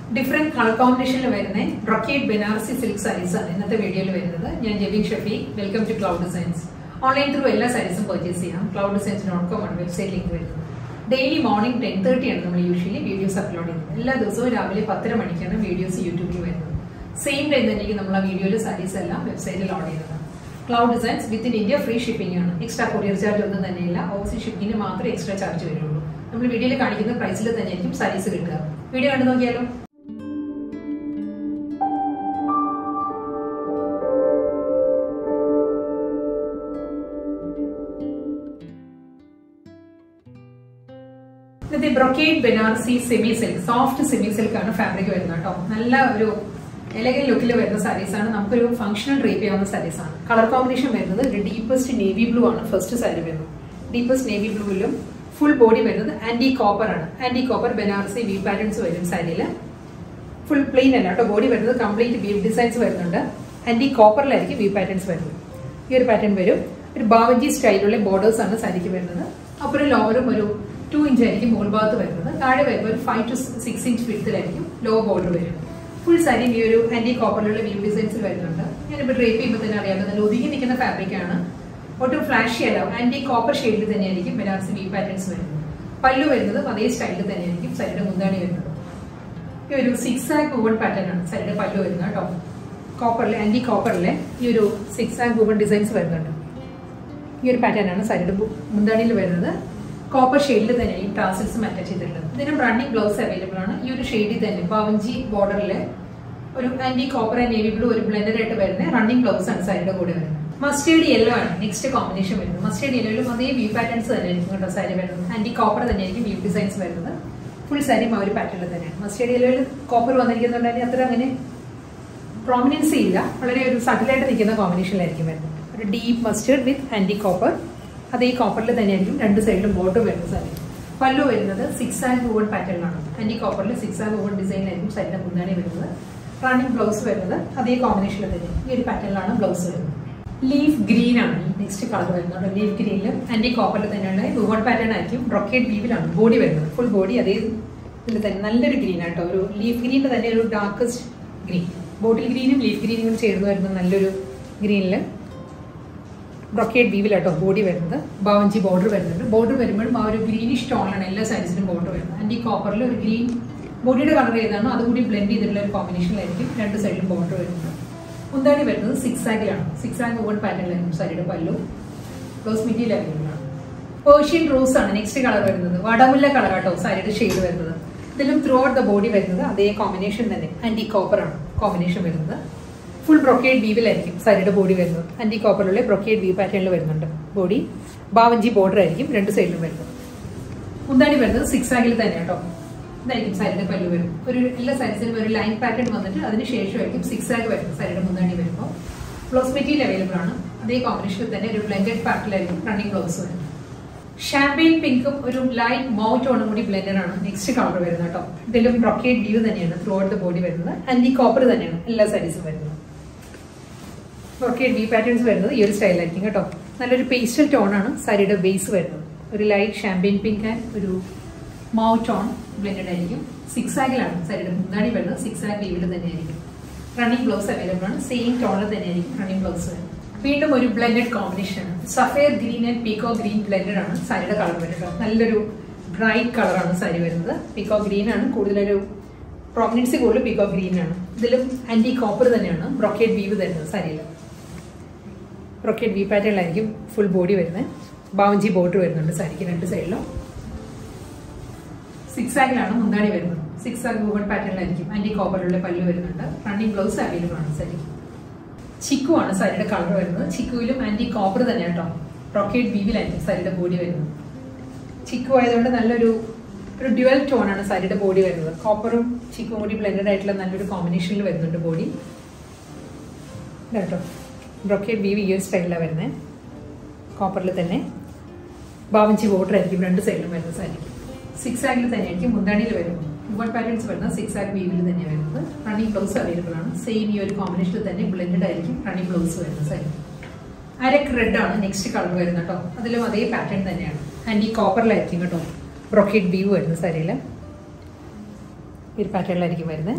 different colour കോമ്പിനേഷനിൽ വരുന്ന brocade Banarasi silk saris ആണ് ഇന്നത്തെ വീഡിയോയിൽ വരുന്നത് ഞാൻ Jebin Shafi welcome to Cloud Designs online through എല്ലാ സാരീസും പർച്ചേസ് ചെയ്യാം ക്ലൗഡ് ഡിസൈൻസ് ഡോട്ട് കോം ആണ് വെബ്സൈറ്റ് ലിങ്ക് വരുന്നത് ഡെയിലി മോർണിംഗ് ടെൻ തേർട്ടി ആണ് നമ്മൾ യൂഷ്വലി വീഡിയോസ് അപ്ലോഡ് ചെയ്യുന്നത് എല്ലാ ദിവസവും രാവിലെ പത്തര മണിക്കാണ് വീഡിയോസ് യൂട്യൂബിൽ വരുന്നത് സെയിം ഡേ തന്നെയായിരിക്കും നമ്മൾ ആ വീഡിയോയിൽ സാരീസ് എല്ലാം വെബ്സൈറ്റിൽ ലോഡ് ചെയ്യുന്നത് Cloud Designs within India free shipping ആണ് എക്സ്ട്രാ കൊറിയർ ചാർജ് ഒന്നും തന്നെയില്ല ഓവർസീസ് ഷിപ്പിംഗിന് മാത്രമേ എക്സ്ട്രാ ചാർജ് വരുള്ളൂ നമ്മൾ വീഡിയോയിൽ കാണിക്കുന്ന പ്രൈസിൽ തന്നെയായിരിക്കും സാരീസ് കിട്ടുക വീഡിയോ കണ്ടു നോക്കിയാലോ ഇത് brocade Banarasi semi silk soft semi silk ആണ് ഫാബ്രിക് വരുന്നത് കേട്ടോ നല്ല ഒരു എലഗൻ ലുക്കിൽ വരുന്ന സാരീസ് ആണ് നമുക്കൊരു ഫംഗ്ഷണൽ ഡ്രേപ്പ് ചെയ്യാവുന്ന സാരീസ് ആണ് കളർ കോമ്പിനേഷൻ വരുന്നത് ഒരു ഡീപ്പസ്റ്റ് നേവി ബ്ലൂ ആണ് ഫസ്റ്റ് സാരി വരുന്നത് ഡീപ്പസ്റ്റ് നേവി ബ്ലൂവിലും ഫുൾ ബോഡി വരുന്നത് ആന്റി കോപ്പർ ആണ് ആന്റി കോപ്പർ ബനാറസി വി പാറ്റേൺസ് വരും സാരിയിൽ ഫുൾ പ്ലെയിൻ അല്ല കേട്ടോ ബോഡി വരുന്നത് കംപ്ലീറ്റ് വീവ് ഡിസൈൻസ് വരുന്നുണ്ട് ആന്റി കോപ്പറിലായിരിക്കും വി പാറ്റേൺസ് വരുന്നത് ഈ ഒരു പാറ്റേൺ വരും ഒരു ബാവഞ്ചി സ്റ്റൈലുള്ള ബോർഡേഴ്സ് ആണ് സാരിക്ക് വരുന്നത് അപ്പുറം ലോവറും ഒരു ടു ഇഞ്ച് ആയിരിക്കും മുകൾ ഭാഗത്ത് വരുന്നത് താഴെ വരുമ്പോൾ ഒരു ഫൈവ് ടു സിക്സ് ഇഞ്ച് വിടത്തിലായിരിക്കും ലോ ബോർഡർ വരും ഫുൾ സാരി ഈ ഒരു ആന്റി കോപ്പറിലുള്ള വ്യൂ ഡിസൈൻസ് വരുന്നുണ്ട് ഞാനിപ്പോൾ ഡ്രേപ്പ് ചെയ്യുമ്പോൾ തന്നെ അറിയാം നല്ല ഒതുങ്ങി നിൽക്കുന്ന ഫാബ്രിക് ആണ് ഒട്ടും ഫ്ലാഷി അല്ല ആന്റി കോപ്പർ ഷെയ്ഡിൽ തന്നെയായിരിക്കും ബനാറസി വി പാറ്റേൺസ് വരുന്നത് പല്ലു വരുന്നത് അതേ സ്റ്റൈലിൽ തന്നെയായിരിക്കും സാരിയുടെ മുന്താണി വരുന്നത് ഈ ഒരു സിക്സ് ആഗ് വുവൺ പാറ്റേൺ ആണ് സാരിയുടെ പല്ലു വരുന്നത് കേട്ടോ കോപ്പറിലെ ആന്റി കോപ്പറിലെ ഈ ഒരു സിക്സ് ആഗ് വുവൺ ഡിസൈൻസ് വരുന്നുണ്ട് ഈ ഒരു പാറ്റേൺ ആണ് സാരിയുടെ മുന്താണിയിൽ വരുന്നത് കോപ്പർ ഷെയ്ഡിൽ തന്നെ ഈ ടാസിൽസും അറ്റാച്ച് ചെയ്തിട്ടുള്ളത് ഇതിനും റണ്ണിങ് ബ്ലൗസ് അവൈലബിൾ ആണ് ഈ ഒരു ഷെയ്ഡിൽ തന്നെ പവഞ്ചി ബോർഡറിലെ ഒരു ആന്റി കോപ്പർ ആൻഡ് നേവി ബ്ലൂ ഒരു ബ്ലെൻഡഡ് ആയിട്ട് വരുന്ന റണ്ണിങ് ബ്ലൗസ് ആണ് സാരിയുടെ കൂടെ വരുന്നത് മസ്റ്റേർഡ് യെല്ലോ ആണ് നെക്സ്റ്റ് കോമ്പിനേഷൻ വരുന്നത് മസ്റ്റേർഡ് യെല്ലോയിലും അതേ വ്യൂ പാറ്റേൺസ് തന്നെ ആയിരിക്കും കേട്ടോ സാരി വരുന്നത് ആന്റി കോപ്പർ തന്നെയായിരിക്കും വ്യൂ ഡിസൈൻസ് വരുന്നത് ഫുൾ സാരിയും ആ ഒരു പാറ്റേണിൽ തന്നെയാണ് മസ്റ്റേർഡ് യെല്ലോയിൽ കോപ്പർ വന്നിരിക്കുന്നുണ്ടെങ്കിൽ അത്ര അങ്ങനെ പ്രോമിനൻസി ഇല്ല വളരെ ഒരു സട്ടിലായിട്ട് നിൽക്കുന്ന കോമ്പിനേഷനിലായിരിക്കും വരുന്നത് ഒരു ഡീപ്പ് മസ്റ്റേർഡ് വിത്ത് ആന്റി കോപ്പർ അത് ഈ കോപ്പറിൽ തന്നെയായിരിക്കും രണ്ട് സൈഡിലും ബോർഡർ വരുന്ന സാരി പല്ലു വരുന്നത് സിക്സ് ആൻഡ് വുവൺ പാറ്റേണിലാണ് ആന്റി കോപ്പറിൽ സിക്സ് ആൻഡ് വുവൺ ഡിസൈനിലായിരിക്കും സാരിയുടെ മുന്താണി വരുന്നത് റണ്ണിങ് ബ്ലൗസ് വരുന്നത് അതേ കോമ്പിനേഷനിൽ തന്നെ ഈ ഒരു പാറ്റേണിലാണ് ബ്ലൗസ് വരുന്നത് ലീഫ് ഗ്രീൻ ആണ് നെക്സ്റ്റ് കളർ വരുന്നത് ലീഫ് ഗ്രീനിലും ആന്റി കോപ്പറിൽ തന്നെയുള്ള വുവൺ പാറ്റേൺ ആയിരിക്കും റൊക്കേറ്റ് വീവിലാണ് ബോഡി വരുന്നത് ഫുൾ ബോഡി അതേ ഇതിൽ തന്നെ നല്ലൊരു ഗ്രീൻ ആട്ടോ ഒരു ലീഫ് ഗ്രീനിന്റെ തന്നെ ഒരു ഡാർക്കസ്റ്റ് ഗ്രീൻ ബോട്ടിൽ ഗ്രീനും ലീഫ് ഗ്രീനും ചേർന്ന് വരുന്ന നല്ലൊരു ഗ്രീനിൽ ബ്രൊക്കേഡ് വീവിലാട്ടോ ബോഡി വരുന്നത് ബാവഞ്ചി ബോർഡർ വരുന്നുണ്ട് ബോർഡർ വരുമ്പോഴും ആ ഒരു ഗ്രീനിഷ് ടോണിലാണ് എല്ലാ സൈസിലും ബോർഡർ വരുന്നത് ആൻഡ് ഈ കോപ്പറിൽ ഒരു ഗ്രീൻ ബോഡിയുടെ കളർ ഏതാണോ അതുകൂടി ബ്ലെൻഡ് ചെയ്തിട്ടുള്ള ഒരു കോമ്പിനേഷനിലായിരിക്കും രണ്ട് സൈഡിലും ബോർഡർ വരുന്നത് മുന്താണി വരുന്നത് സിക്സ് ആഗിലാണ് സിക്സ് ആഗ് ഓവൺ പാറ്റേണിലായിരിക്കും സാരിയുടെ പല്ലു ബ്ലൗസ് മെറ്റീരിയൽ അവൈലബിൾ ആണ് പേർഷ്യൻ റോസ് ആണ് നെക്സ്റ്റ് കളർ വരുന്നത് വടമുല്ല കളർ ആട്ടോ സാരിയുടെ ഷെയ്ഡ് വരുന്നത് ഇതിലും ത്രൂ ഔട്ട് ദ ബോഡി വരുന്നത് അതേ കോമ്പിനേഷൻ തന്നെ ആന്റി കോപ്പർ ആണ് കോമ്പിനേഷൻ വരുന്നത് ഫുൾ ബ്രൊക്കേഡ് വീവിലായിരിക്കും സാരിയുടെ ബോഡി വരുന്നത് ആന്റി കോപ്പറിലുള്ള ബ്രൊക്കേഡ് വീവ് പാറ്റേണിൽ വരുന്നുണ്ട് ബോഡി ബാവഞ്ചി ബോർഡർ ആയിരിക്കും രണ്ട് സൈഡിലും വരുന്നത് മുന്താണി വരുന്നത് സിക്സ് ആഗിൽ തന്നെ കേട്ടോ ഇതായിരിക്കും സാരിയുടെ പല്ലു വരും ഒരു എല്ലാ സൈസിലും ഒരു ലൈൻ പാറ്റേൺ വന്നിട്ട് അതിന് ശേഷമായിരിക്കും സിക്സ് ആഗ് വരുന്നത് സാരിയുടെ മുന്താണി വരുമ്പോൾ ബ്ലൗസ് മെറ്റീരിയൽ അവൈലബിൾ ആണ് അതേ കോമ്പിനേഷനിൽ തന്നെ ഒരു ബ്ലെൻഡഡ് പാർട്ടിലായിരിക്കും റണ്ണിങ് ബ്ലൗസ് വരുന്നത് ഷാമ്പെയിൻ പിങ്കും ഒരു ലൈറ്റ് മൗ ടോണും കൂടി ബ്ലെൻഡഡ് ആണ് നെക്സ്റ്റ് കളർ വരുന്നത് കേട്ടോ ഇതിലും ബ്രൊക്കേഡ് വ്യൂ തന്നെയാണ് ത്രൂ ഔട്ട് ദ ബോഡി വരുന്നത് ആന്റി കോപ്പർ തന്നെയാണ് എല്ലാ സാരീസും വരുന്നത് ബ്രൊക്കേഡ് വി പാറ്റേൺസ് വരുന്നത് ഈ ഒരു സ്റ്റൈലായിരിക്കും കേട്ടോ നല്ലൊരു പേസ്റ്റൽ ടോൺ ആണ് സാരിയുടെ ബേസ് വരുന്നത് ഒരു ലൈറ്റ് ഷാമ്പെയിൻ പിങ്ക് ആൻഡ് ഒരു മൗ ടോൺ ബ്ലെൻഡഡ് ആയിരിക്കും സിക്സ് ആഗിലാണ് സാരിയുടെ മുന്നാടി വരുന്നത് സിക്സ് ആഗ് വീവിൽ തന്നെയായിരിക്കും റണ്ണിങ് ബ്ലൗസ് അവൈലബിൾ ആണ് സെയിം ടോണിൽ തന്നെയായിരിക്കും റണ്ണിങ് ബ്ലൗസ് വരുന്നത് വീണ്ടും ഒരു ബ്ലെൻഡഡ് കോമ്പിനേഷൻ ആണ് sapphire green and peacock green blended ആണ് സാരിയുടെ കളർ വരുന്നത് നല്ലൊരു ബ്രൈറ്റ് കളറാണ് സാരി വരുന്നത് പീക്കോ ഗ്രീൻ ആണ് കൂടുതലൊരു പ്രോമിനൻസി കൂടുതൽ പീക്കോ ഗ്രീൻ ആണ് ഇതിലും ആന്റി കോപ്പർ തന്നെയാണ് ബ്രൊക്കേഡ് വീവ് തരുന്നത് സാരിയിൽ ബ്രൊക്കേഡ് വി പാറ്റേണിലായിരിക്കും ഫുൾ ബോഡി വരുന്നത് ബാവഞ്ചി ബോർഡർ വരുന്നുണ്ട് സാരിക്ക് രണ്ട് സൈഡിലും സിക്സ് ആഗിലാണ് മുന്താണി വരുന്നത് സിക്സ് ആഗ് വുവൺ പാറ്റേണിലായിരിക്കും ആന്റി കോപ്പറിലുള്ള പല്ല് വരുന്നുണ്ട് റണ്ണിങ് ബ്ലൗസ് അവൈലബിൾ ആണ് സാരി ചിക്കു ആണ് സാരിയുടെ കളർ വരുന്നത് ചിക്കുവിലും ആന്റി കോപ്പർ തന്നെ കേട്ടോ റോക്കേറ്റ് വീവിലായിരിക്കും സാരിയുടെ ബോഡി വരുന്നത് ചിക്കു ആയതുകൊണ്ട് നല്ലൊരു ഒരു ഡ്യുവൽ ടോൺ ആണ് സാരിയുടെ ബോഡി വരുന്നത് കോപ്പറും ചിക്കും കൂടി ബ്ലെൻഡഡ് ആയിട്ടുള്ള നല്ലൊരു കോമ്പിനേഷനിൽ വരുന്നുണ്ട് ബോഡി കേട്ടോ ബ്രൊക്കേറ്റ് വീവ് ഈ ഒരു സ്റ്റൈലിലാണ് വരുന്നത് കോപ്പറിൽ തന്നെ ബാവഞ്ചി ബോർഡർ ആയിരിക്കും രണ്ട് സൈഡിലും വരുന്ന സാരിക്ക് സിക്സ് ആഗിൽ തന്നെയായിരിക്കും മുന്താണിയിൽ വരുന്നത് വുവൺ പാറ്റേൺസ് വരുന്നത് സിക്സ് ആഗ് വീവിൽ തന്നെയാണ് വരുന്നത് റണ്ണിങ് ബ്ലൗസ് അവൈലബിൾ ആണ് സെയിം ഈ ഒരു കോമ്പിനേഷനിൽ തന്നെ ബ്ലെൻഡഡ് ആയിരിക്കും റണ്ണിങ് ബ്ലൗസ് വരുന്നത് സാരി അരക്ക് റെഡ് ആണ് നെക്സ്റ്റ് കളർ വരുന്നത് കേട്ടോ അതിലും അതേ പാറ്റേൺ തന്നെയാണ് ആൻഡ് ഈ കോപ്പറിലായിരിക്കും കേട്ടോ ബ്രൊക്കേറ്റ് വ്യൂ വരുന്ന സാരിയിൽ ഈ ഒരു പാറ്റേണിലായിരിക്കും വരുന്നത്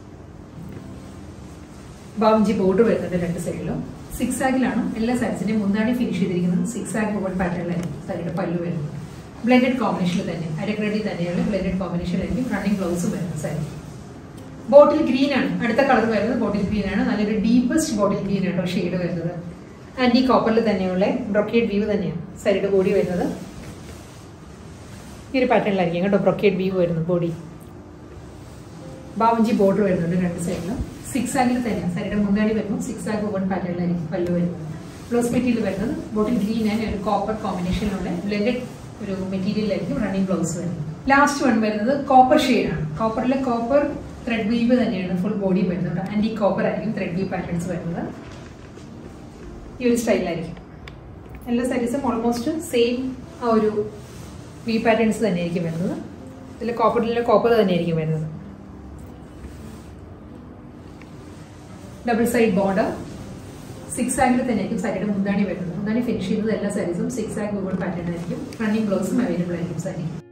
ബാംജി ബോർഡർ വരുന്നുണ്ട് രണ്ട് സൈഡിലും സിക്സ് ആഗിലാണ് എല്ലാ സാരീസിന്റെയും മുന്താണി ഫിനിഷ് ചെയ്തിരിക്കുന്നത് സിക്സ് ആഗ് ബോർഡ് പാറ്റേണിലായിരിക്കും സാരിയുടെ പല്ലു വരുന്നത് ബ്ലെൻഡഡ് കോമ്പിനേഷനിൽ തന്നെ അരക്രഡി തന്നെയാണ് ബ്ലെൻഡഡ് കോമ്പിനേഷനിലായിരിക്കും റണ്ണിങ് ബ്ലൗസും വരുന്നത് സാരി ബോട്ടിൽ ഗ്രീൻ ആണ് അടുത്ത കളർ വരുന്നത് ബോട്ടിൽ ഗ്രീൻ ആണ് നല്ലൊരു ഡീപ്പസ്റ്റ് ബോട്ടിൽ ഗ്രീൻ ആട്ടോ ഷെയ്ഡ് വരുന്നത് ആന്റി കോപ്പറിൽ തന്നെയുള്ള ബ്രൊക്കേഡ് വീവ് തന്നെയാണ് സാരിയുടെ ബോഡി വരുന്നത് ഈ ഒരു പാറ്റേണിലായിരിക്കും കേട്ടോ ബ്രൊക്കേഡ് വീവ് വരുന്നത് ബോഡി ബാവഞ്ചി ബോർഡർ വരുന്നുണ്ട് രണ്ട് സൈഡിലും സിക്സ് ആഗിൽ തന്നെയാണ് സാരിയുടെ മുന്താടി വരുമ്പോൾ സിക്സ് ആഗ് വൺ പാറ്റേണിലായിരിക്കും പല്ലു വരുന്നത് ബ്ലൗസ് മെറ്റീരിയൽ വരുന്നത് ബോട്ടിൽ ഗ്രീൻ ആൻഡ് ഒരു കോപ്പർ കോമ്പിനേഷനിലുള്ള ബ്ലെൻഡഡ് ഒരു മെറ്റീരിയലായിരിക്കും റണ്ണിങ് ബ്ലൗസ് വരുന്നത് ലാസ്റ്റ് വൺ വരുന്നത് കോപ്പർ ആണ് കോപ്പറിലെ കോപ്പർ ത്രെഡ് വീവ് തന്നെയാണ് ഫുൾ ബോഡി വരുന്നത് ആൻറ്റി കോപ്പർ ആയിരിക്കും ത്രെഡ് വീവ് പാറ്റേൺസ് വരുന്നത് ഈ ഒരു സ്റ്റൈലായിരിക്കും എല്ലാ സാരീസും ഓൾമോസ്റ്റ് സെയിം ആ ഒരു വി പാറ്റേൺസ് തന്നെയായിരിക്കും വരുന്നത് ഇതിൽ കോപ്പറിലെ കോപ്പർ തന്നെയായിരിക്കും വരുന്നത് ഡബിൾ സൈഡ് ബോർഡർ സിക്സ് ആഗിൽ തന്നെയായിരിക്കും സാരിയുടെ മുന്താണി വരുന്നത് മുന്താണി ഫിനിഷ് ചെയ്യുന്നത് എല്ലാ സാരീസും സിക്സ് ആഗ് ഗൂഗിൾ പാറ്റേൺ ആയിരിക്കും റണ്ണിങ് ബ്ലൗസും അവൈലബിൾ ആയിരിക്കും സാരി